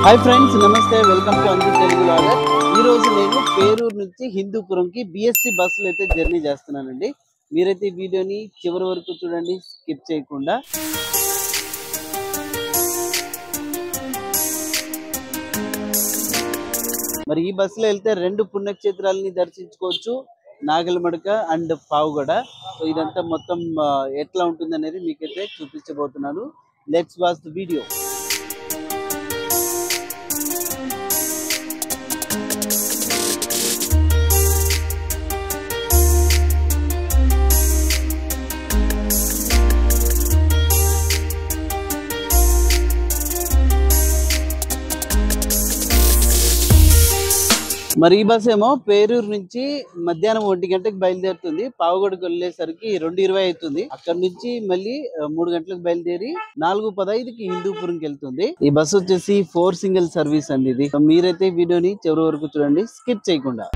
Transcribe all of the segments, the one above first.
Hi friends నమస్తే welcome to అంది Telugu logger ఈ రోజు నేను పేరూరు నుంచి హిందూపురంకి బిఎస్సి బస్సులో అయితే జర్నీ చేస్తున్నానండి మీరైతే ఈ వీడియోని చివరి వరకు చూడండి స్కిప్ చేయకుండా మరి ఈ బస్సులో వెళ్తే రెండు పుణ్యక్షేత్రాలని దర్శించుకోవచ్చు నాగలమడక అండ్ పావుగడ సో ఇదంతా మొత్తం ఆ, ఎట్లా ఉంటుంది అనేది మీకైతే చూపించబోతున్నాను లెట్స్ వాచ్ ద వీడియో మరి ఈ బస్ ఏమో పేరూరు నుంచి మధ్యాహ్నం ఒంటి గంటకు బయలుదేరుతుంది పావుగడకు వెళ్ళేసరికి రెండు ఇరవై అవుతుంది అక్కడ నుంచి మళ్ళీ ఆ, మూడు గంటలకు బయలుదేరి నాలుగు పదహైదుకి హిందూపురంకి వెళ్తుంది ఈ బస్ వచ్చేసి ఫోర్ సింగిల్ సర్వీస్ అండి ఇది సో మీరైతే ఈ వీడియోని చివరి వరకు చూడండి స్కిప్ చేయకుండా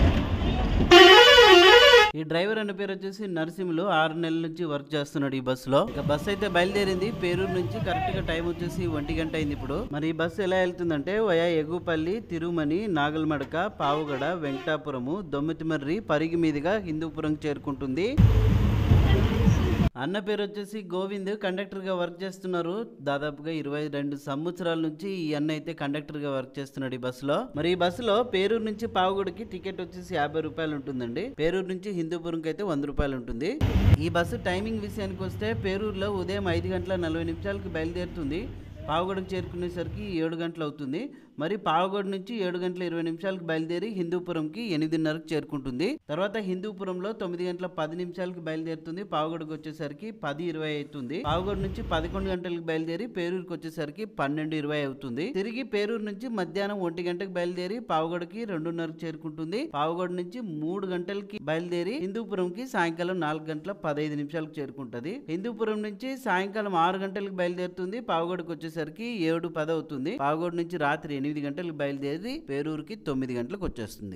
ఈ డ్రైవర్ అనే పేరు వచ్చేసి నరసింహులు ఆరు నెలల నుంచి వర్క్ చేస్తున్నాడు ఈ బస్ లో ఇక బస్ అయితే బయలుదేరింది పేరూరు నుంచి కరెక్ట్ గా టైం వచ్చేసి ఒంటి గంట అయింది ఇప్పుడు మరి ఈ బస్సు ఎలా వెళ్తుందంటే వయా ఎగుపల్లి తిరుమని నాగల్మడక పావుగడ వెంకటాపురము దొమ్మితిమర్రి పరిగి మీదుగా హిందూపురం చేరుకుంటుంది అన్న పేరు వచ్చేసి గోవింద్ కండక్టర్ గా వర్క్ చేస్తున్నారు దాదాపుగా ఇరవై రెండు సంవత్సరాల నుంచి ఈ అన్న అయితే కండక్టర్ గా వర్క్ చేస్తున్నాడు ఈ బస్సులో మరి ఈ బస్సులో పేరూరు నుంచి పావుగూడకి టికెట్ వచ్చేసి యాభై రూపాయలు ఉంటుందండి పేరూరు నుంచి హిందూపురంకి అయితే వంద రూపాయలు ఉంటుంది ఈ బస్సు టైమింగ్ విషయానికి వస్తే పేరూరులో ఉదయం ఐదు గంటల నలభై నిమిషాలకు బయలుదేరుతుంది పావుగడకు చేరుకునేసరికి ఏడు గంటలు అవుతుంది మరి పావుగడ నుంచి ఏడు గంటల ఇరవై నిమిషాలకు బయలుదేరి హిందూపురంకి ఎనిమిదిన్నరకు చేరుకుంటుంది తర్వాత హిందూపురంలో తొమ్మిది గంటల పది నిమిషాలకు బయలుదేరుతుంది పావుగడకు వచ్చేసరికి పది ఇరవై అవుతుంది పావుగడ నుంచి పదకొండు గంటలకు బయలుదేరి పేరూరుకి వచ్చేసరికి పన్నెండు ఇరవై అవుతుంది తిరిగి పేరూరు నుంచి మధ్యాహ్నం ఒంటి గంటకు బయలుదేరి పావుగడకి రెండున్నరకు చేరుకుంటుంది పావుగడ నుంచి మూడు గంటలకి బయలుదేరి హిందూపురంకి సాయంకాలం నాలుగు గంటల పదహైదు నిమిషాలకు చేరుకుంటది హిందూపురం నుంచి సాయంకాలం ఆరు గంటలకు బయలుదేరుతుంది పావుగడకు వచ్చేసరికి ఏడు పది అవుతుంది పావుగడ నుంచి రాత్రి ఎనిమిది గంటలకు బయలుదేరి పేరూరుకి తొమ్మిది గంటలకు వచ్చేస్తుంది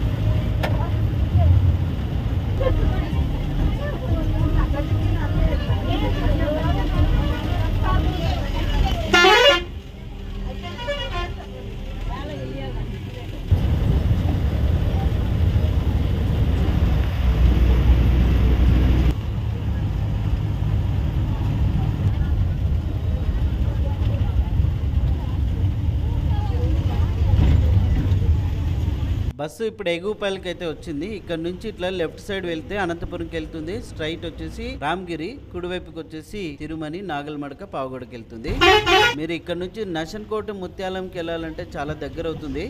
బస్సు ఇప్పుడు ఎగువపల్లికి అయితే వచ్చింది ఇక్కడ నుంచి ఇట్లా లెఫ్ట్ సైడ్ వెళ్తే అనంతపురంకి వెళ్తుంది స్ట్రైట్ వచ్చేసి రామగిరి కుడివైపుకి వచ్చేసి తిరుమని నాగల్మడక పావుగడకి వెళ్తుంది మీరు ఇక్కడ నుంచి నషన్కోట ముత్యాలంకి వెళ్ళాలంటే చాలా దగ్గర అవుతుంది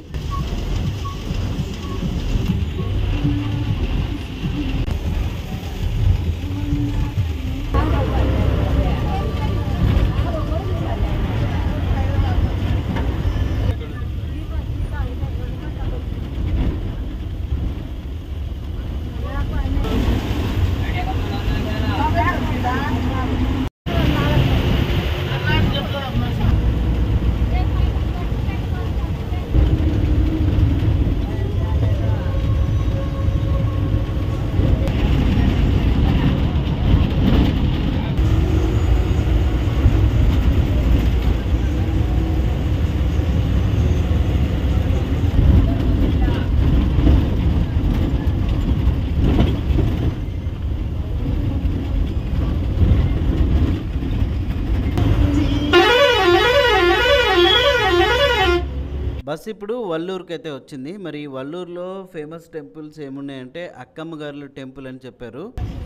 బస్ ఇప్పుడు వల్లూరుకి అయితే వచ్చింది మరి ఈ వల్లూరులో ఫేమస్ టెంపుల్స్ ఏమున్నాయంటే అక్కమ్మ గారుల టెంపుల్ అని చెప్పారు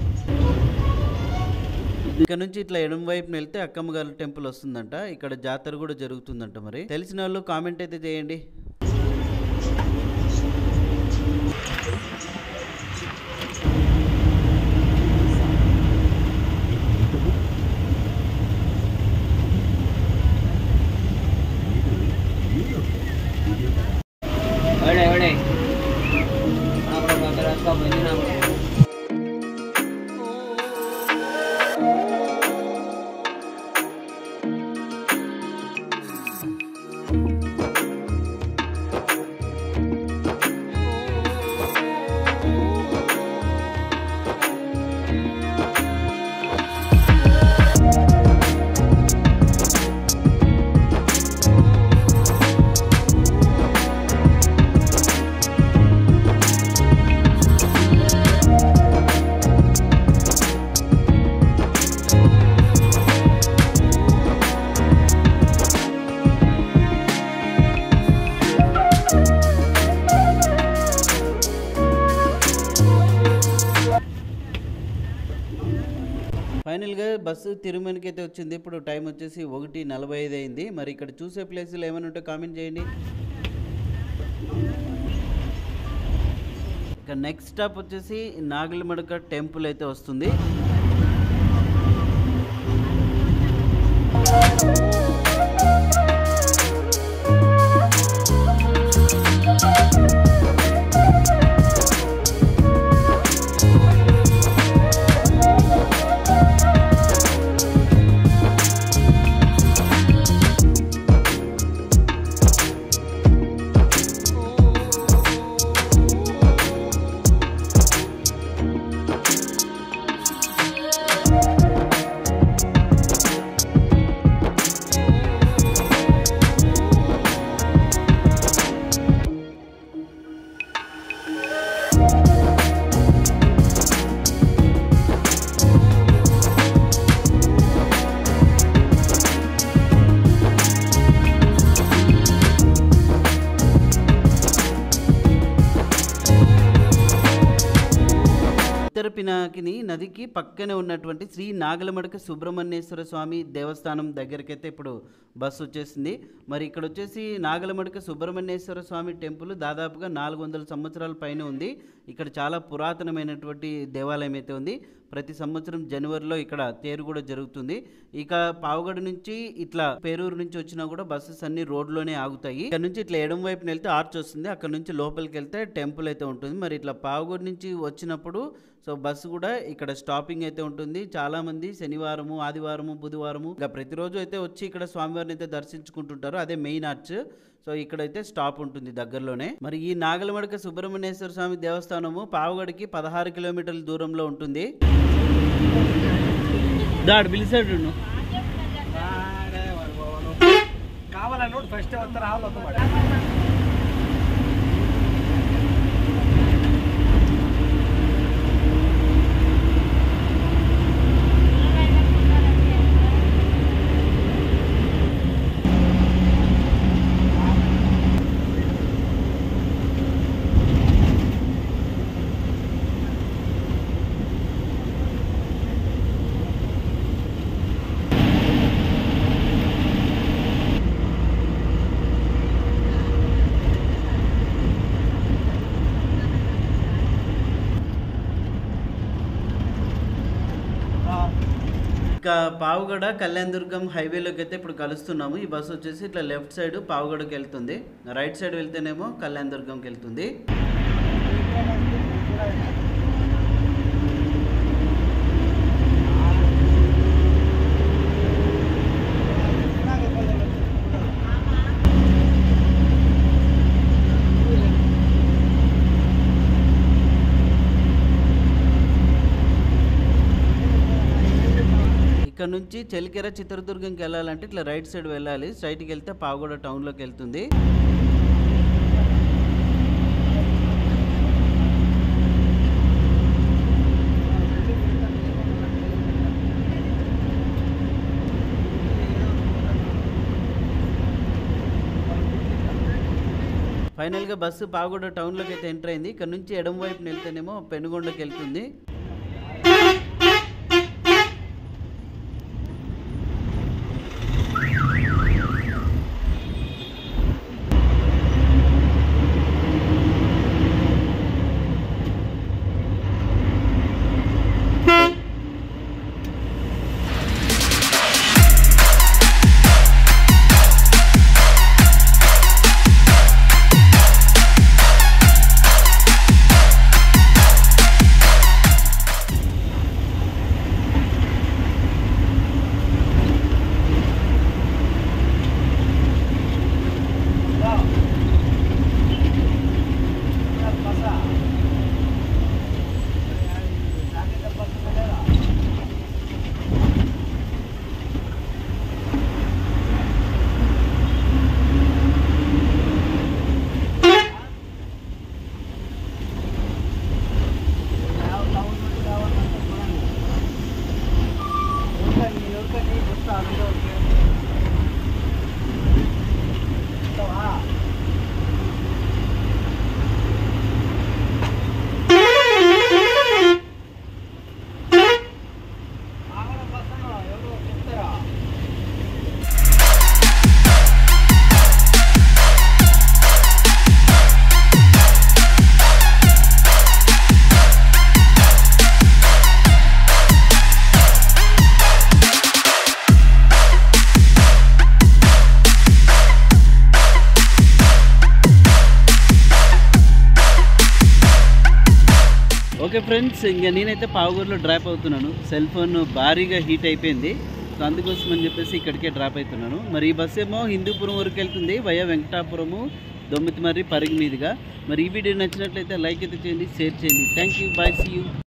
ఇక్కడ నుంచి ఇట్లా ఎడమ వైపున వెళ్తే అక్కమ్మ గారుల టెంపుల్ వస్తుందంట ఇక్కడ జాతర కూడా జరుగుతుందంట మరి తెలిసిన వాళ్ళు కామెంట్ అయితే చేయండి Ode, ode. Apa bakal apa banyak nama? ఫైనల్గా బస్సు తిరుమలకి అయితే వచ్చింది ఇప్పుడు టైం వచ్చేసి ఒకటి నలభై ఐదు అయింది మరి ఇక్కడ చూసే ప్లేసులు ఏమైనా ఉంటే కామెంట్ చేయండి ఇక నెక్స్ట్ స్టాప్ వచ్చేసి నాగలమడక టెంపుల్ అయితే వస్తుంది ఉత్తర పినాకిని నదికి పక్కనే ఉన్నటువంటి శ్రీ నాగలమడక సుబ్రహ్మణ్యేశ్వర స్వామి దేవస్థానం దగ్గరికైతే ఇప్పుడు బస్సు వచ్చేసింది మరి ఇక్కడ వచ్చేసి నాగలమడక సుబ్రహ్మణ్యేశ్వర స్వామి టెంపుల్ దాదాపుగా నాలుగు వందల సంవత్సరాల పైన ఉంది ఇక్కడ చాలా పురాతనమైనటువంటి దేవాలయం అయితే ఉంది ప్రతి సంవత్సరం జనవరిలో ఇక్కడ తేరు కూడా జరుగుతుంది ఇక పావుగడ నుంచి ఇట్లా పేరూరు నుంచి వచ్చినా కూడా బస్సెస్ అన్ని రోడ్లోనే ఆగుతాయి ఇక్కడ నుంచి ఇట్లా ఎడం వైపున వెళ్తే ఆర్చ్ వస్తుంది అక్కడ నుంచి లోపలికి వెళ్తే టెంపుల్ అయితే ఉంటుంది మరి ఇట్లా పావుగడ నుంచి వచ్చినప్పుడు సో బస్సు కూడా ఇక్కడ స్టాపింగ్ అయితే ఉంటుంది చాలా మంది శనివారము ఆదివారము బుధవారము ఇంకా ప్రతిరోజు అయితే వచ్చి ఇక్కడ స్వామివారిని అయితే దర్శించుకుంటుంటారు అదే మెయిన్ ఆర్చ్ సో ఇక్కడైతే స్టాప్ ఉంటుంది దగ్గరలోనే మరి ఈ నాగలమడక సుబ్రహ్మణ్యేశ్వర స్వామి దేవస్థానము పావుగడికి పదహారు కిలోమీటర్ల దూరంలో ఉంటుంది దాడు పిలిచాడు కావాలన్నోడు ఫస్ట్ వస్తే రావాలి ఇక పావుగడ కళ్యాణదుర్గం హైవేలోకి అయితే ఇప్పుడు కలుస్తున్నాము ఈ బస్సు వచ్చేసి ఇట్లా లెఫ్ట్ సైడ్ పావుగడకి వెళ్తుంది రైట్ సైడ్ వెళ్తేనేమో కళ్యాణదుర్గంకి వెళ్తుంది ఇక్కడ నుంచి చెలికెర చిత్రదుర్గంకి వెళ్ళాలంటే ఇట్లా రైట్ సైడ్ వెళ్ళాలి స్ట్రైట్కి వెళ్తే పావుగడ టౌన్లోకి వెళ్తుంది ఫైనల్గా బస్సు పావుగడ టౌన్లోకి అయితే ఎంటర్ అయింది ఇక్కడ నుంచి ఎడమ వైపున వెళ్తేనేమో పెనుగొండకి వెళ్తుంది ఓకే ఫ్రెండ్స్ ఇంకా నేనైతే పావుగూరులో డ్రాప్ అవుతున్నాను సెల్ ఫోన్ భారీగా హీట్ అయిపోయింది సో అందుకోసం అని చెప్పేసి ఇక్కడికే డ్రాప్ అవుతున్నాను మరి ఈ బస్ ఏమో హిందూపురం వరకు వెళ్తుంది వయా వెంకటాపురము దొమ్మితిమర్రి పరిగి మీదుగా మరి ఈ వీడియో నచ్చినట్లయితే లైక్ అయితే చేయండి షేర్ చేయండి thank you bye see you